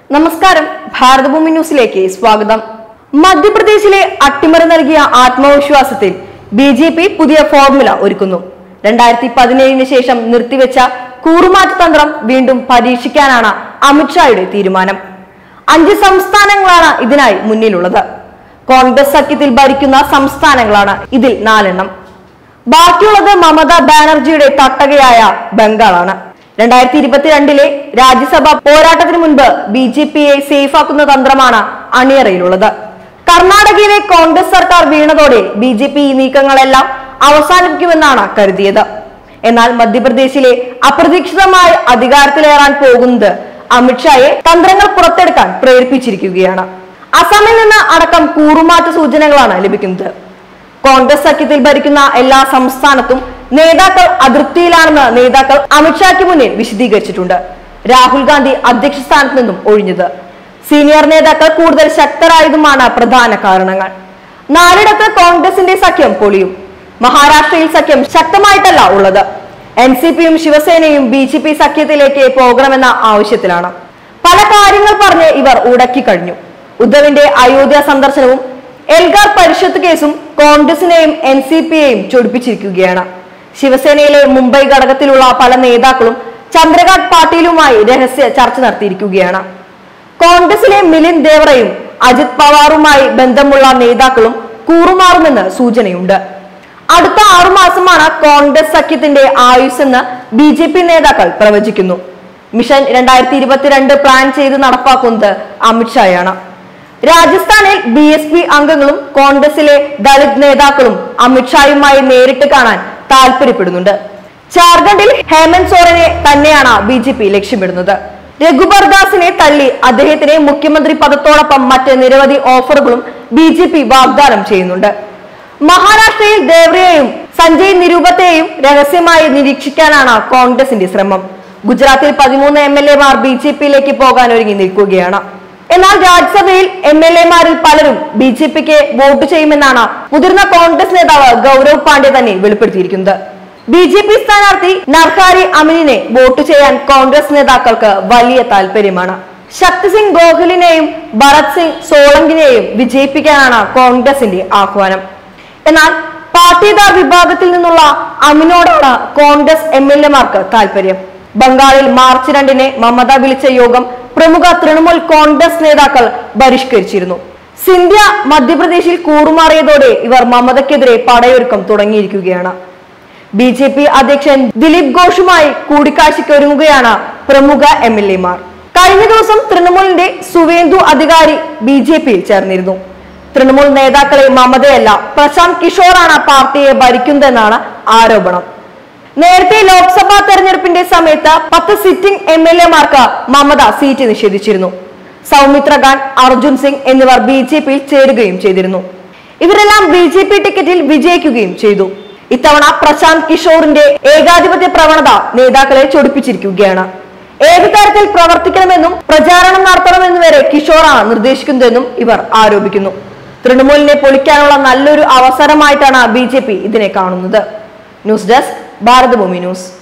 നമസ്കാരം ഭാരതഭൂമി ന്യൂസിലേക്ക് സ്വാഗതം മധ്യപ്രദേശിലെ അട്ടിമറി നൽകിയ ആത്മവിശ്വാസത്തിൽ ബി ജെ പി പുതിയ ഫോർമുല ഒരുക്കുന്നു രണ്ടായിരത്തി പതിനേഴിന് ശേഷം നിർത്തിവെച്ച കൂറുമാറ്റ തന്ത്രം വീണ്ടും പരീക്ഷിക്കാനാണ് അമിത്ഷായുടെ തീരുമാനം അഞ്ച് സംസ്ഥാനങ്ങളാണ് ഇതിനായി മുന്നിലുള്ളത് കോൺഗ്രസ് സഖ്യത്തിൽ ഭരിക്കുന്ന സംസ്ഥാനങ്ങളാണ് ഇതിൽ നാലെണ്ണം ബാക്കിയുള്ളത് മമതാ ബാനർജിയുടെ തട്ടകയായ ബംഗാളാണ് രണ്ടായിരത്തി ഇരുപത്തിരണ്ടിലെ രാജ്യസഭ പോരാട്ടത്തിന് മുൻപ് ബി ജെ പിയെ സേഫാക്കുന്ന തന്ത്രമാണ് അണിയറയിലുള്ളത് കർണാടകയിലെ കോൺഗ്രസ് സർക്കാർ വീണതോടെ ബി ജെ പി ഈ നീക്കങ്ങളെല്ലാം അവസാനിപ്പിക്കുമെന്നാണ് കരുതിയത് എന്നാൽ മധ്യപ്രദേശിലെ അപ്രതീക്ഷിതമായി അധികാരത്തിലേറാൻ പോകുന്നത് അമിത്ഷായെ തന്ത്രങ്ങൾ പുറത്തെടുക്കാൻ പ്രേരിപ്പിച്ചിരിക്കുകയാണ് അസമിൽ നിന്ന് അടക്കം കൂറുമാറ്റ സൂചനകളാണ് ലഭിക്കുന്നത് കോൺഗ്രസ് സഖ്യത്തിൽ ഭരിക്കുന്ന എല്ലാ സംസ്ഥാനത്തും നേതാക്കൾ അതൃപ്തിയിലാണെന്ന് നേതാക്കൾ അമിത്ഷായ്ക്ക് മുന്നിൽ വിശദീകരിച്ചിട്ടുണ്ട് രാഹുൽ ഗാന്ധി അധ്യക്ഷ സ്ഥാനത്ത് നിന്നും ഒഴിഞ്ഞത് സീനിയർ നേതാക്കൾ കൂടുതൽ ശക്തരായതുമാണ് പ്രധാന കാരണങ്ങൾ നാലിടത്ത് കോൺഗ്രസിന്റെ സഖ്യം പൊളിയും മഹാരാഷ്ട്രയിൽ സഖ്യം ശക്തമായിട്ടല്ല ഉള്ളത് എൻ സി പിയും ശിവസേനയും ബി ജെ പി സഖ്യത്തിലേക്ക് പോകണമെന്ന ആവശ്യത്തിലാണ് പല കാര്യങ്ങൾ പറഞ്ഞ് ഇവർ ഉടക്കി കഴിഞ്ഞു ഉദ്ധവിന്റെ അയോധ്യ സന്ദർശനവും എൽഗാർ പരിഷത്ത് കേസും കോൺഗ്രസിനെയും എൻ സി പിയെയും ചൊടിപ്പിച്ചിരിക്കുകയാണ് ശിവസേനയിലെ മുംബൈ ഘടകത്തിലുള്ള പല നേതാക്കളും ചന്ദ്രകാന്ത് പാട്ടീലുമായി രഹസ്യ ചർച്ച നടത്തിയിരിക്കുകയാണ് കോൺഗ്രസിലെ മിലിന്ദ് ദേവറയും അജിത് പവാറുമായി ബന്ധമുള്ള നേതാക്കളും കൂറുമാറുമെന്ന് സൂചനയുണ്ട് അടുത്ത ആറുമാസമാണ് കോൺഗ്രസ് സഖ്യത്തിന്റെ ആയുസ്സെന്ന് ബി ജെ പി നേതാക്കൾ പ്രവചിക്കുന്നു മിഷൻ രണ്ടായിരത്തി ഇരുപത്തിരണ്ട് പ്ലാൻ ചെയ്ത് നടപ്പാക്കുന്നത് അമിത്ഷായാണ് രാജസ്ഥാനിൽ ബി എസ് പി അംഗങ്ങളും കോൺഗ്രസിലെ ദളിത് നേതാക്കളും അമിത്ഷായുമായി നേരിട്ട് കാണാൻ താല്പര്യപ്പെടുന്നുണ്ട് ജാർഖണ്ഡിൽ ഹേമന്ത് സോറനെ തന്നെയാണ് ബി ജെ പി ലക്ഷ്യമിടുന്നത് രഘുബർ ദാസിനെ തള്ളി അദ്ദേഹത്തിന് മുഖ്യമന്ത്രി പദത്തോടൊപ്പം മറ്റ് നിരവധി ഓഫറുകളും ബി ജെ പി വാഗ്ദാനം ചെയ്യുന്നുണ്ട് മഹാരാഷ്ട്രയിൽ ദേവ്രയെയും സഞ്ജയ് നിരൂപത്തെയും രഹസ്യമായി നിരീക്ഷിക്കാനാണ് കോൺഗ്രസിന്റെ ശ്രമം ഗുജറാത്തിൽ പതിമൂന്ന് എം എൽ എമാർ ബി ജെ പിയിലേക്ക് പോകാൻ ഒരുങ്ങി നിൽക്കുകയാണ് എന്നാൽ രാജ്യസഭയിൽ എം എൽ എമാരിൽ പലരും ബി ജെ പിക്ക് വോട്ട് ചെയ്യുമെന്നാണ് മുതിർന്ന കോൺഗ്രസ് നേതാവ് ഗൗരവ് പാണ്ഡ്യ തന്നെ വെളിപ്പെടുത്തിയിരിക്കുന്നത് ബി ജെ പി സ്ഥാനാർത്ഥി നർഹാരി അമിനിനെ വോട്ട് ചെയ്യാൻ കോൺഗ്രസ് നേതാക്കൾക്ക് വലിയ താല്പര്യമാണ് ശക്തിസിംഗ് ഗോഖലിനെയും ഭരത് സിംഗ് സോളങ്കിനെയും വിജയിപ്പിക്കാനാണ് കോൺഗ്രസിന്റെ ആഹ്വാനം എന്നാൽ പാട്ടീദാർ വിഭാഗത്തിൽ നിന്നുള്ള അമിനോടാണ് കോൺഗ്രസ് എം എൽ എമാർക്ക് താല്പര്യം ബംഗാളിൽ മാർച്ച് രണ്ടിന് മമത വിളിച്ച യോഗം പ്രമുഖ തൃണമൂൽ കോൺഗ്രസ് നേതാക്കൾ ബഹിഷ്കരിച്ചിരുന്നു സിന്ധ്യ മധ്യപ്രദേശിൽ കൂറുമാറിയതോടെ ഇവർ മമതയ്ക്കെതിരെ പടയൊരുക്കം തുടങ്ങിയിരിക്കുകയാണ് ബി ജെ പി അധ്യക്ഷൻ ദിലീപ് ഘോഷുമായി കൂടിക്കാഴ്ചയ്ക്ക് ഒരുങ്ങുകയാണ് പ്രമുഖ എം എൽ എമാർ കഴിഞ്ഞ ദിവസം തൃണമൂലിന്റെ സുവേന്ദു അധികാരി ബി ജെ പിയിൽ ചേർന്നിരുന്നു തൃണമൂൽ നേതാക്കളെ മമതയല്ല പ്രശാന്ത് കിഷോറാണ് പാർട്ടിയെ ഭരിക്കുന്നതെന്നാണ് ആരോപണം നേരത്തെ ലോക്സഭാ തെരഞ്ഞെടുപ്പിന്റെ സമയത്ത് പത്ത് സിറ്റിംഗ് എം എൽ എമാർക്ക് മമത സീറ്റ് നിഷേധിച്ചിരുന്നു സൗമിത്ര ഖാൻ അർജുൻ സിംഗ് എന്നിവർ ബി ജെ പിയിൽ ചേരുകയും ചെയ്തിരുന്നു ഇവരെല്ലാം ബി ജെ പി ടിക്കറ്റിൽ വിജയിക്കുകയും ചെയ്തു ഇത്തവണ പ്രശാന്ത് കിഷോറിന്റെ ഏകാധിപത്യ പ്രവണത നേതാക്കളെ ചൊടിപ്പിച്ചിരിക്കുകയാണ് ഏത് തരത്തിൽ പ്രവർത്തിക്കണമെന്നും പ്രചാരണം നടത്തണമെന്നും വരെ കിഷോറാണ് നിർദ്ദേശിക്കുന്നതെന്നും ഇവർ ആരോപിക്കുന്നു തൃണമൂലിനെ പൊളിക്കാനുള്ള നല്ലൊരു അവസരമായിട്ടാണ് ബി ഇതിനെ കാണുന്നത് ന്യൂസ് ഡെസ്ക് ഭാരതഭൂമി ന്യൂസ്